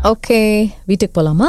okay வீட்டுக்கு போலாமா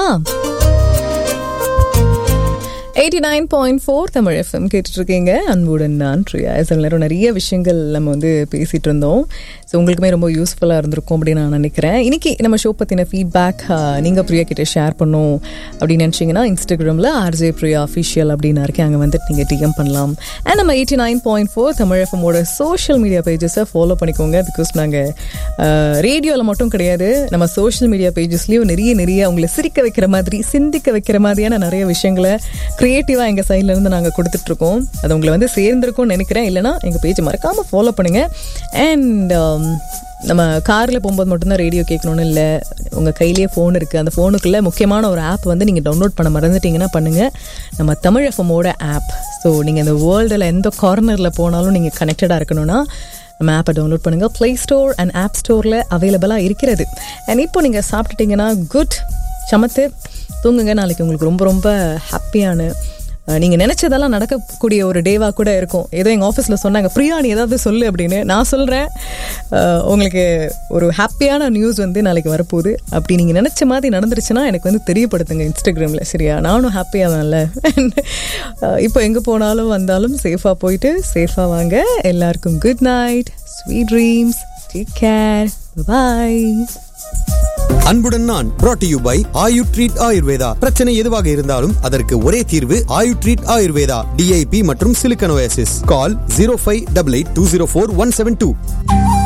eighty nine point four Tamil FM கேட்டுட்டு இருக்கீங்க அன்புடன் நான் பிரியா சில நேரம் நிறைய விஷயங்கள் நம்ம வந்து பேசிட்டு இருந்தோம் ஸோ உங்களுக்குமே ரொம்ப யூஸ்ஃபுல்லாக இருந்திருக்கும் அப்படின்னு நான் நினைக்கிறேன் இன்னைக்கு நம்ம ஷோ பற்றின ஃபீட்பேக் நீங்கள் பிரியா கிட்ட ஷேர் பண்ணும் அப்படின்னு நினச்சிங்கன்னா இன்ஸ்டாகிராமில் ஆர்ஜே பிரியா அஃபிஷியல் அப்படின்னு இருக்கேன் அங்கே வந்துட்டு நீங்கள் டிஎம் பண்ணலாம் அண்ட் நம்ம eighty nine point four Tamil எஃப்எம்மோட சோஷியல் மீடியா பேஜஸை ஃபாலோ பண்ணிக்கோங்க பிகாஸ் நாங்கள் ரேடியோவில் மட்டும் கிடையாது நம்ம சோஷியல் மீடியா பேஜஸ்லேயும் நிறைய நிறைய உங்களை சிரிக்க வைக்கிற மாதிரி சிந்திக்க வைக்கிற மாதிரியான நிறைய விஷயங்களை க்ரியேட்டிவாக எங்கள் சைட்லேருந்து நாங்கள் கொடுத்துட்ருக்கோம் அது உங்களை வந்து சேர்ந்துருக்கும்னு நினைக்கிறேன் இல்லைனா எங்கள் பேஜ் மறக்காமல் ஃபாலோ பண்ணுங்கள் அண்ட் நம்ம காரில் போகும்போது மட்டும்தான் ரேடியோ கேட்கணும்னு இல்லை உங்கள் கையிலேயே ஃபோன் இருக்குது அந்த ஃபோனுக்குள்ளே முக்கியமான ஒரு ஆப் வந்து நீங்கள் டவுன்லோட் பண்ண மறந்துட்டீங்கன்னா பண்ணுங்கள் நம்ம தமிழ் எஃப்எம்மோட ஆப் ஸோ நீங்கள் இந்த வேர்ல்டில் எந்த கார்னரில் போனாலும் நீங்கள் கனெக்டடாக இருக்கணும்னா நம்ம ஆப்பை டவுன்லோட் பண்ணுங்கள் ப்ளே ஸ்டோர் அண்ட் ஆப் ஸ்டோரில் அவைலபிளாக இருக்கிறது அண்ட் இப்போ நீங்கள் சாப்பிட்டுட்டீங்கன்னா குட் சமத்து தூங்குங்க நாளைக்கு உங்களுக்கு ரொம்ப ரொம்ப ஹாப்பியான நீங்கள் நினச்சதெல்லாம் நடக்கக்கூடிய ஒரு டேவாக கூட இருக்கும் ஏதோ எங்கள் ஆஃபீஸில் சொன்னாங்க பிரியா நீ ஏதாவது சொல்லு அப்படின்னு நான் சொல்கிறேன் உங்களுக்கு ஒரு ஹாப்பியான நியூஸ் வந்து நாளைக்கு வரப்போகுது அப்படி நீங்கள் நினச்ச மாதிரி நடந்துருச்சுன்னா எனக்கு வந்து தெரியப்படுத்துங்க இன்ஸ்டாகிராமில் சரியா நானும் ஹாப்பியாக தான்ல இப்போ எங்கே போனாலும் வந்தாலும் சேஃபாக போயிட்டு சேஃபாக வாங்க எல்லாருக்கும் good night sweet dreams take care bye அன்புடன் நான் brought to you by Ayu treat Ayurveda பிரச்சனை எதுவாக இருந்தாலும் அதற்கு ஒரே தீர்வு ஆயு ட்ரீட் ஆயுர்வேதா டிஐபி மற்றும் சிலிக்கனோசிஸ் call zero five double eight two zero four one seven two